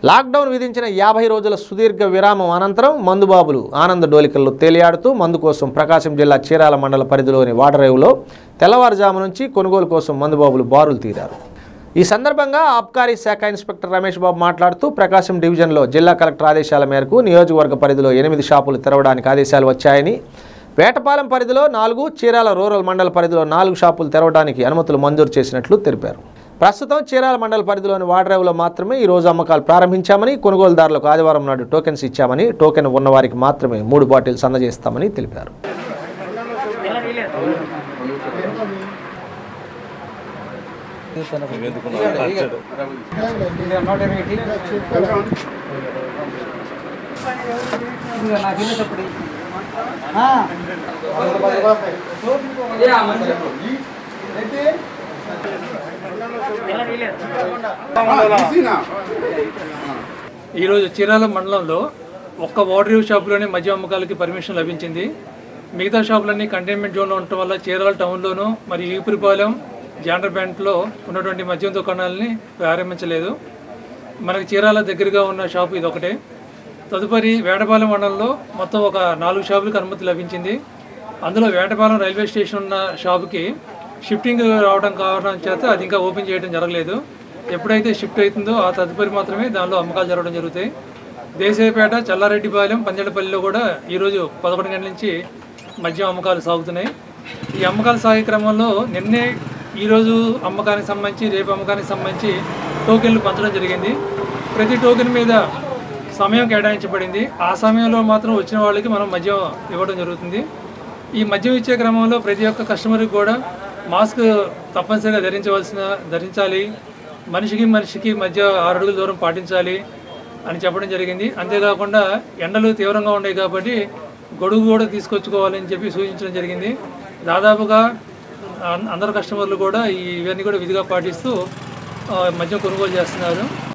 lockdown విధించిన యాభై రోజుల సుదీర్ఘ విరామం అనంతరం మందుబాబులు ఆనంద డోలికల్లో తేలియాడుతూ మందు కోసం ప్రకాశం జిల్లా చీరాల మండల పరిధిలోని వాటరేవులో తెల్లవారుజాము నుంచి కొనుగోలు కోసం మందుబాబులు బారులు తీరారు ఈ సందర్భంగా ఆబ్కారీ శాఖ ఇన్స్పెక్టర్ రమేష్ బాబు మాట్లాడుతూ ప్రకాశం డివిజన్లో జిల్లా కలెక్టర్ ఆదేశాల మేరకు నియోజకవర్గ పరిధిలో ఎనిమిది షాపులు తెరవడానికి ఆదేశాలు వచ్చాయని వేటపాలెం పరిధిలో నాలుగు చీరాల రూరల్ మండల పరిధిలో నాలుగు షాపులు తెరవడానికి అనుమతులు మంజూరు చేసినట్లు తెలిపారు ప్రస్తుతం చీరాల మండల పరిధిలోని వాడ్రేవులో మాత్రమే ఈ రోజు అమ్మకాలు ప్రారంభించామని కొనుగోలుదారులకు ఆదివారం నాడు టోకెన్స్ ఇచ్చామని టోకెన్ ఉన్నవారికి మాత్రమే మూడు బాటిల్స్ అందజేస్తామని తెలిపారు ఈరోజు చీరాల మండలంలో ఒక్క వాటర్ షాపులోనే మద్యం అమ్మకాలకి పర్మిషన్ లభించింది మిగతా షాపులన్నీ కంటైన్మెంట్ జోన్లో ఉండటం వల్ల చీరాల టౌన్లోను మరియు ఈపురిపాలెం జాండర్బ్యాంట్లో ఉన్నటువంటి మద్యం దుకాణాలని ప్రారంభించలేదు మనకి చీరాల దగ్గరగా ఉన్న షాపు ఇది ఒకటే తదుపరి వేటపాలెం మండలంలో మొత్తం ఒక నాలుగు షాపులకు అనుమతి లభించింది అందులో వేటపాలెం రైల్వే స్టేషన్ ఉన్న షాపుకి షిఫ్టింగ్ రావడం కావడం చేత అది ఇంకా ఓపెన్ చేయడం జరగలేదు ఎప్పుడైతే షిఫ్ట్ అవుతుందో ఆ తదుపరి మాత్రమే దానిలో అమ్మకాలు జరగడం జరుగుతాయి దేశీయపేట చల్లారెడ్డిపాలెం పంజడపల్లిలో కూడా ఈరోజు పదకొండు గంటల నుంచి మద్యం అమ్మకాలు సాగుతున్నాయి ఈ అమ్మకాలు సాగే క్రమంలో నిన్నే ఈరోజు అమ్మకానికి సంబంధించి రేపు అమ్మకానికి సంబంధించి టోకెన్లు పంచడం జరిగింది ప్రతి టోకెన్ మీద సమయం కేటాయించబడింది ఆ సమయంలో మాత్రం వచ్చిన వాళ్ళకి మనం మద్యం ఇవ్వడం జరుగుతుంది ఈ మద్యం ఇచ్చే క్రమంలో ప్రతి ఒక్క కస్టమర్కి కూడా మాస్క్ తప్పనిసరిగా ధరించవలసిన ధరించాలి మనిషికి మనిషికి మధ్య ఆరు అడుగుల దూరం పాటించాలి అని చెప్పడం జరిగింది అంతేకాకుండా ఎండలు తీవ్రంగా ఉన్నాయి కాబట్టి గొడుగు కూడా తీసుకొచ్చుకోవాలని చెప్పి సూచించడం జరిగింది దాదాపుగా అన్- అందరు కస్టమర్లు కూడా ఈ ఇవన్నీ కూడా విధిగా పాటిస్తూ ఆ, మద్యం కొనుగోలు చేస్తున్నారు